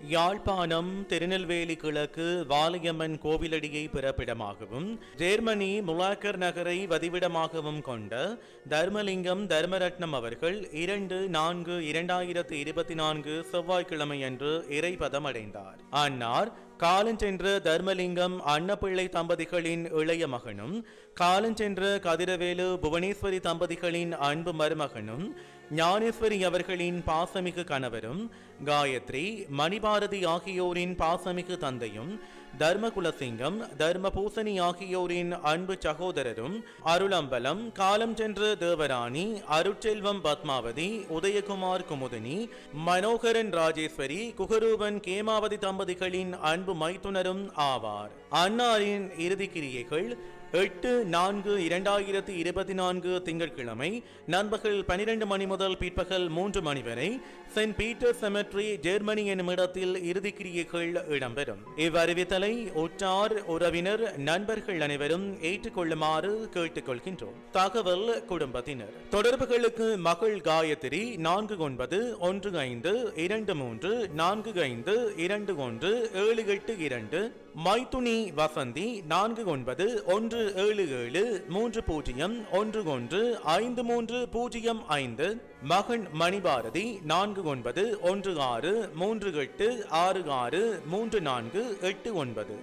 யாழ்ப்பாணம் திருநெல்வேலி கிழக்கு வாலியம்மன் கோவிலடியை பிறப்பிடமாகவும் ஜேர்மனி முலாக்கர் நகரை வதிவிடமாகவும் கொண்ட தர்மலிங்கம் தர்மரட்னம் அவர்கள் இரண்டு நான்கு இரண்டாயிரத்து இருபத்தி நான்கு செவ்வாய்க்கிழமையன்று இறைபதம் அடைந்தார் அன்னார் காலஞ்சென்ற தர்மலிங்கம் அன்னப்பிள்ளை தம்பதிகளின் இளைய மகனும் காலஞ்சென்ற கதிரவேலு புவனேஸ்வரி தம்பதிகளின் அன்பு மருமகனும் ஞானேஸ்வரி அவர்களின் பாசமிகு கணவரும் காயத்ரி மணிபாரதி ஆகியோரின் பாசமிகு தந்தையும் தர்மகுலசிங்கம் தர்மபூசணி ஆகியோரின் அன்பு சகோதரரும் அருளம்பலம் காலம் சென்ற தேவராணி அருட்செல்வம் பத்மாவதி உதயகுமார் குமுதினி மனோகரன் ராஜேஸ்வரி குகரூபன் கேமாவதி தம்பதிகளின் அன்பு மைத்துனரும் ஆவார் அன்னாரின் இறுதி கிரியைகள் எட்டு நான்கு இரண்டாயிரத்தி இருபத்தி நான்கு திங்கட்கிழமை நண்பகல் பனிரெண்டு மணி முதல் பிற்பகல் மூன்று மணி வரை சென்ட் பீட்டர் செமெட்ரி ஜெர்மனி எனும் இடத்தில் இறுதி கிரியைகள் இடம்பெறும் இவ்வறிவித்தலை உற்றார் உறவினர் நண்பர்கள் அனைவரும் ஏற்றுக்கொள்ளுமாறு கேட்டுக்கொள்கின்றோம் தகவல் குடும்பத்தினர் தொடர்புகளுக்கு மகள் காயத்ரி நான்கு ஒன்பது ஒன்று ஐந்து இரண்டு மூன்று நான்கு ஐந்து இரண்டு ஒன்று ஏழு எட்டு இரண்டு மைத்துனி வசந்தி நான்கு ஒன்பது ஒன்று ஏழு ஏழு மூன்று பூஜ்ஜியம் ஒன்று ஒன்று ஐந்து மூன்று பூஜ்ஜியம் ஐந்து மகன் மணிபாரதி நான்கு ஒன்பது ஒன்று ஆறு மூன்று எட்டு ஆறு ஆறு மூன்று நான்கு எட்டு ஒன்பது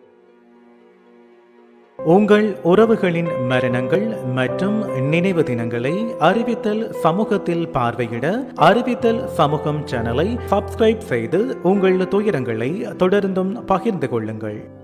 உங்கள் உறவுகளின் மரணங்கள் மற்றும் நினைவு தினங்களை அறிவித்தல் சமூகத்தில் பார்வையிட அறிவித்தல் சமூகம் சேனலை சப்ஸ்கிரைப் செய்து உங்கள் துயரங்களை தொடர்ந்தும் பகிர்ந்து கொள்ளுங்கள்